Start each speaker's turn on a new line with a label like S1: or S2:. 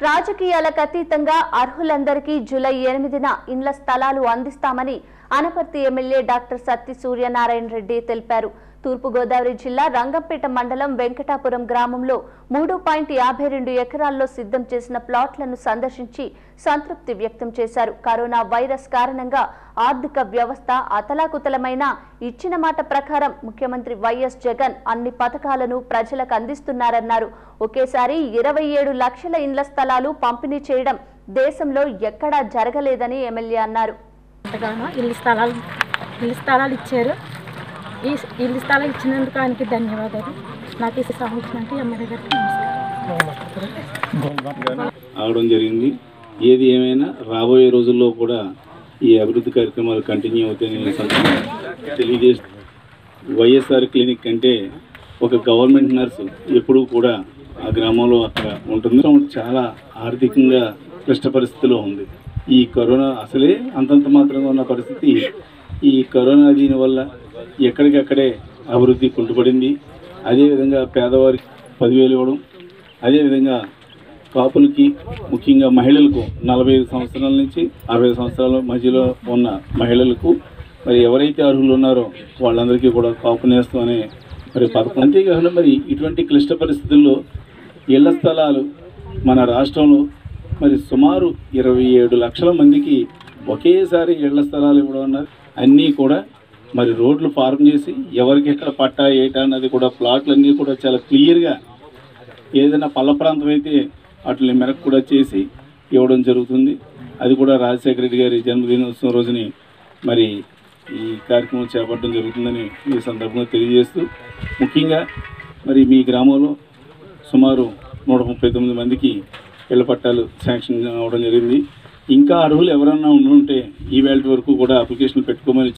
S1: రాజకీయాలకు అతీతంగా అర్హులందరికీ జూలై ఎనిమిదిన ఇండ్ల స్థలాలు అందిస్తామని అనపర్తి ఎమ్మెల్యే డాక్టర్ సత్తి సూర్యనారాయణ రెడ్డి తెలిపారు తూర్పుగోదావరి జిల్లా రంగంపేట మండలం వెంకటాపురం గ్రామంలో మూడు పాయింట్ యాభై రెండు ఎకరాల్లో సిద్ధం చేసిన ప్లాట్లను సందర్శించి సంతృప్తి వ్యక్తం చేశారు కరోనా వైరస్ కారణంగా ఆర్థిక వ్యవస్థ అతలాకుతలమైన ఇచ్చిన మాట ప్రకారం ముఖ్యమంత్రి వైఎస్ జగన్ అన్ని పథకాలను ప్రజలకు అందిస్తున్నారన్నారు ఒకేసారి ఇరవై ఏడు లక్షల ఇండ్ల స్థలాలు పంపిణీ చేయడం దేశంలో ఎక్కడా జరగలేదని ఎమ్మెల్యే అన్నారు
S2: ఎంతగానో ఇల్లు స్థలాలు ఇల్లు స్థలాలు ఇచ్చారు ఈ ఇల్లు స్థలాలు ఇచ్చినందుకు ఆయనకి ధన్యవాదాలు నాకు ఈ సంవత్సరానికి ఎమ్మెల్యే గారికి నమస్కారం
S3: ఆగడం జరిగింది ఏది ఏమైనా రాబోయే రోజుల్లో కూడా ఈ అభివృద్ధి కార్యక్రమాలు కంటిన్యూ అవుతాయని సందర్భంగా తెలియజేస్తూ వైఎస్ఆర్ క్లినిక్ అంటే ఒక గవర్నమెంట్ నర్సు ఎప్పుడూ కూడా ఆ గ్రామంలో అక్కడ ఉంటుంది చాలా ఆర్థికంగా క్లిష్ట పరిస్థితిలో ఉంది ఈ కరోనా అసలే అంతంత మాత్రంగా ఉన్న పరిస్థితి ఈ కరోనా దీని వల్ల ఎక్కడికక్కడే అభివృద్ధి కుంటుపడింది అదేవిధంగా పేదవారికి పదివేలు ఇవ్వడం అదేవిధంగా కాపులకి ముఖ్యంగా మహిళలకు నలభై ఐదు సంవత్సరాల నుంచి అరవై సంవత్సరాల మధ్యలో ఉన్న మహిళలకు మరి ఎవరైతే అర్హులు ఉన్నారో వాళ్ళందరికీ కూడా కాపు నేస్తం అనే మరి పథకం అంతేకాకుండా మరి ఇటువంటి క్లిష్ట పరిస్థితుల్లో ఇళ్ల స్థలాలు మన రాష్ట్రంలో మరి సుమారు ఇరవై ఏడు లక్షల మందికి ఒకేసారి ఇళ్ల స్థలాలు ఇవ్వడం అన్నది అన్నీ కూడా మరి రోడ్లు ఫార్మ్ చేసి ఎవరికి ఎక్కడ పట్టా ఏటా అన్నది కూడా ప్లాట్లన్నీ కూడా చాలా క్లియర్గా ఏదైనా పల్ల ప్రాంతం అయితే వాటిని మెరకు కూడా చేసి ఇవ్వడం జరుగుతుంది అది కూడా రాజశేఖర రెడ్డి గారి జన్మదినోత్సవం రోజుని మరి ఈ కార్యక్రమం చేపట్టడం జరుగుతుందని ఈ సందర్భంగా తెలియజేస్తూ ముఖ్యంగా మరి మీ గ్రామంలో సుమారు నూట ముప్పై తొమ్మిది మందికి ఇళ్ల పట్టాలు శాంక్షన్ అవ్వడం జరిగింది ఇంకా అర్హులు ఎవరన్నా ఉండుంటే ఈ వేళ వరకు కూడా అప్లికేషన్ పెట్టుకోమని